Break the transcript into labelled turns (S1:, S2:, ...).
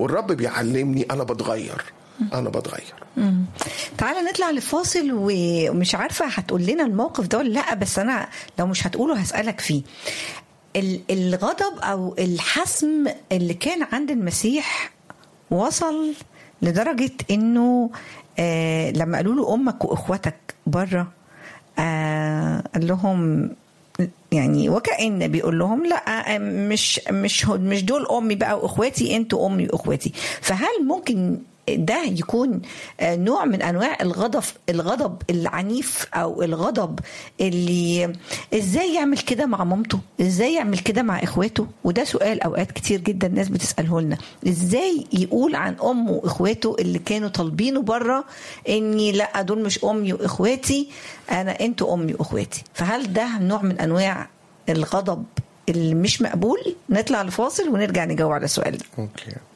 S1: والرب بيعلمني انا بتغير انا بتغير
S2: تعالى نطلع لفاصل ومش عارفه هتقول لنا الموقف ده ولا لا بس انا لو مش هتقوله هسالك فيه ال- الغضب او الحسم اللي كان عند المسيح وصل لدرجه انه آه لما قالوا له امك واخواتك بره آه قال لهم يعني وكأن بيقول لهم لا مش مش مش دول امي بقى واخواتي انتوا امي واخواتي فهل ممكن ده يكون آه، نوع من انواع الغضب الغضب العنيف او الغضب اللي ازاي يعمل كده مع مامته ازاي يعمل كده مع اخواته وده سؤال اوقات كتير جدا الناس بتساله لنا ازاي يقول عن امه واخواته اللي كانوا طالبينه بره اني لا دول مش امي واخواتي انا انتوا امي واخواتي فهل ده نوع من انواع الغضب اللي مش مقبول نطلع لفاصل ونرجع نجاوب على السؤال ده
S1: اوكي